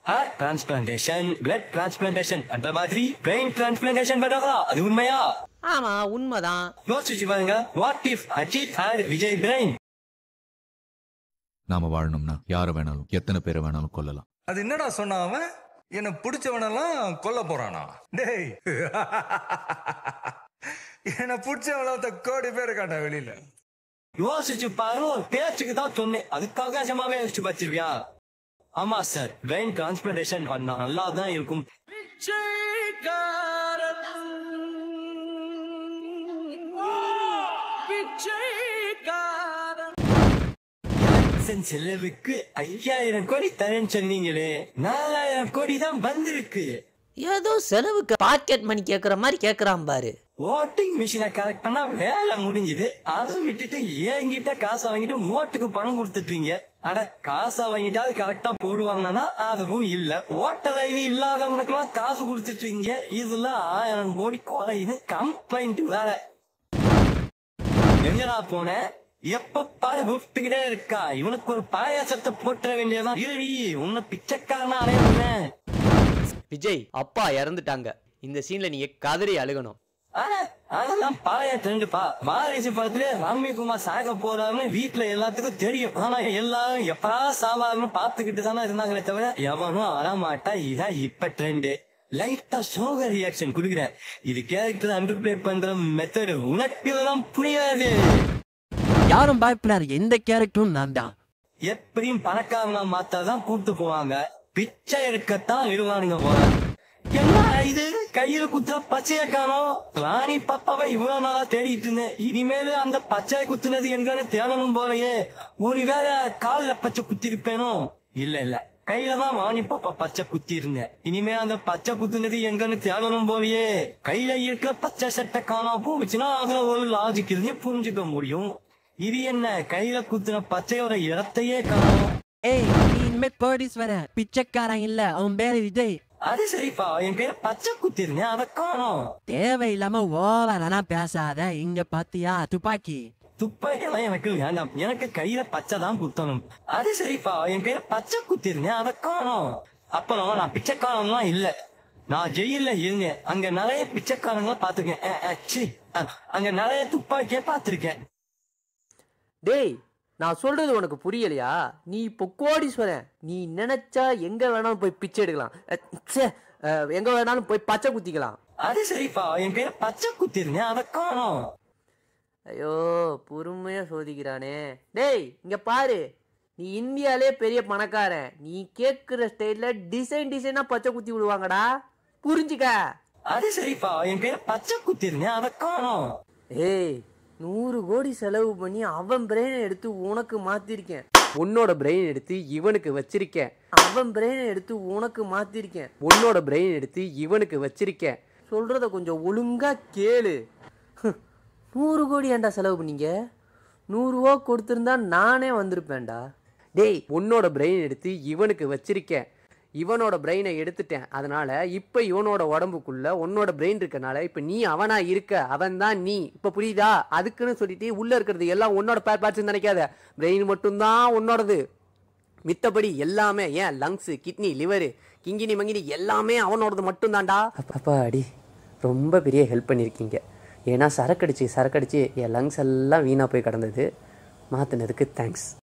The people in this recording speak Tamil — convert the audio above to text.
ஹார்ட் டிரான்ஸ்பிளான்டேஷன் பிளட் டிரான்ஸ்பிளான்டேஷன் அந்த மாதிரி பிரெயின் டிரான்ஸ்பிளான்டேஷன் பண்றாங்களா அது உண்மையா ஆமா உண்மைதான் யோசிச்சு பாருங்க what if Ajith had Vijay brain நாம வாழணும்னா யாரை வேணாலும் எத்தனை பேரை வேணாலும் கொல்லலாம் அது என்னடா சொன்னான் அவன் என்ன பிடிச்சவனெல்லாம் கொல்ல போறானா டேய் என்ன பிடிச்சவன கோடி பேர் இருக்காண்டா வெளியில யோசிச்சு பாரு ஒரு பேச்சுக்கு தான் சொன்னேன் அதுக்காக நிஜமாவே யோசிச்சு பார்த்திருக்கியா ஆமா சார் பிரெயின் டிரான்ஸ்பிளான்டேஷன் பண்ணா நல்லா தான் இருக்கும் எலெக்ஷன் செலவுக்கு ஐயாயிரம் கோடி தரேன்னு சொன்னீங்களே நாலாயிரம் கோடி தான் வந்திருக்கு ஏதோ செலவுக்கு பாக்கெட் மணி கேக்குற மாதிரி கேக்குறான் பாரு ஓட்டிங் மிஷினை கரெக்ட் பண்ணா வேலை முடிஞ்சுது அதை விட்டுட்டு என்கிட்ட காசை வாங்கிட்டு ஓட்டுக்கு பணம் கொடுத்துட்டீங்க அட காசை வாங்கிட்டாவது கரெக்டா போடுவாங்கன்னா அதுவும் இல்ல ஓட்டர் ஐடி இல்லாதவங்களுக்குலாம் காசு கொடுத்துட்டீங்க இதுல ஆயிரம் கோடி குறையுது கம்ப்ளைண்ட் வேற எங்கடா போன எப்ப பாரு கூப்பிட்டுக்கிட்டே இருக்கா இவனுக்கு ஒரு பாயாசத்தை போட்டுற வேண்டியதான் இருடி உன்னை பிச்சைக்காரனா அலையுறேன் விஜய் அப்பா இறந்துட்டாங்க இந்த சீன்ல நீ கதறி அழுகணும் ஆனா, அதெல்லாம் பழைய ட்ரெண்டுப்பா மாரேசி படத்துல ராமிகுமார் சாக போறாருன்னு வீட்டுல எல்லாத்துக்கும் தெரியும் ஆனா எல்லாரும் எப்படா சாவாருன்னு பாத்துக்கிட்டு தானே இருந்தாங்களே தவிர எவனும் வரமாட்டா இதான் இப்ப ட்ரெண்டு லைட்டா சோக ரியாக்ஷன் குடுக்குறேன் இது கேரக்டர் அண்டர் பிளே பண்ற மெத்தடு உனக்கு இதெல்லாம் புரியாது யாரும் பயப்படாது எந்த கேரக்டரும் நான் தான் எப்படியும் பணக்காரங்க மாத்தாதான் கூப்பிட்டு போவாங்க பிச்சை எடுக்கத்தான் விடுவானுங்க போல என்ன இது கையில குத்துற பச்சைய காணோம் ராணி பாப்பாவை இவ்வளவு நாளா தேடிட்டு இருந்தேன் இனிமேல் அந்த பச்சை குத்துனது எங்கன்னு தேடணும் போலயே ஒருவேளை கால்ல பச்சை குத்தி இருப்பேனோ இல்ல இல்ல கையில தான் ராணி பாப்பா பச்சை குத்தி இருந்தேன் இனிமே அந்த பச்சை குத்துனது எங்கன்னு தேடணும் போலயே கையில இருக்க பச்சை சட்டை காணாம போச்சுன்னா அதுல ஒரு லாஜிக் இருந்து புரிஞ்சுக்க முடியும் இது என்ன கையில குத்துன பச்சையோட இடத்தையே காணோம் ஏய் நீ இனிமே போலீஸ் வர பிச்சைக்காரன் இல்ல அவன் பேரு விஜய் அது சரிப்பா என் பேர் பச்சை குத்திருந்தேன் அதை காணோம் தேவையில்லாம ஓவரனா பேசாத இங்க பாத்தியா துப்பாக்கி துப்பாக்கியெல்லாம் எனக்கு வேண்டாம் எனக்கு கையில பச்சை தான் குத்தணும் அது சரிப்பா என் பேர் பச்சை குத்திருந்தேன் அதை காணோம் அப்புறம் நான் பிச்சைக்காரன்லாம் இல்ல நான் ஜெயில இருந்தேன் அங்க நிறைய பிச்சைக்காரங்கள பாத்துருக்கேன் அஹ், அஹ், சீ. அஹ், அங்க நிறைய துப்பாக்கிய பாத்திருக்கேன் டேய் நான் சொல்றது உனக்கு புரியலையா நீ இப்போ கோடீஸ்வரன் நீ நினைச்சா எங்க வேணாலும் போய் பிச்சை எடுக்கலாம் அஹ், ச்சே, அஹ், எங்க வேணாலும் போய் பச்சை குத்திக்கலாம் அது சரிப்பா என் பேர் பச்சை குத்திருந்தேன் அதை காணோம் ஐயோ பொறுமையா சோதிக்கிறானே டேய் இங்க பாரு நீ இந்தியாலே பெரிய பணக்காரன் நீ கேக்குற ஸ்டைல்ல டிசைன் டிசைனா பச்சை குத்தி விடுவாங்கடா புரிஞ்சுக்க அது சரிப்பா என் பேர் பச்சை குத்திருந்தேன் அதை காணோம் ஏய் நூறு கோடி செலவு பண்ணி அவன் பிரெயினை எடுத்து உனக்கு மாத்திருக்கேன் உன்னோட பிரெயின் எடுத்து இவனுக்கு வச்சிருக்கேன் அவன் பிரெயினை எடுத்து உனக்கு மாத்திருக்கேன் உன்னோட பிரெயின் எடுத்து இவனுக்கு வச்சிருக்கேன் சொல்றத கொஞ்சம் ஒழுங்கா கேளு ஹம், நூறு கோடி ஏன்டா செலவு பண்ணீங்க நூறுரூவா கொடுத்துருந்தா நானே வந்திருப்பேன்டா டேய் உன்னோட பிரெயின் எடுத்து இவனுக்கு வச்சிருக்கேன் இவனோட பிரெயினை எடுத்துட்டேன் அதனால இப்ப இவனோட உடம்புக்குள்ள உன்னோட பிரெயின் இருக்கனால இப்ப நீ அவனா இருக்க அவன் தான் நீ இப்ப புரியுதா அதுக்குன்னு சொல்லிட்டு உள்ள இருக்கிறது எல்லாம் உன்னோட பேர் பார்ட்ஸ் நினைக்காத பிரெயின் மட்டும்தான் உன்னோடது மித்தபடி எல்லாமே ஏன் லங்ஸ் கிட்னி லிவரு கிங்கினி மங்கினி எல்லாமே அவனோடது மட்டும்தான்டா அப்பா அடி ரொம்ப பெரிய ஹெல்ப் பண்ணியிருக்கீங்க ஏன்னா சரக்கடிச்சு சரக்கடிச்சு என் லங்ஸ் எல்லாம் வீணாக போய் கிடந்தது மாற்றினதுக்கு தேங்க்ஸ்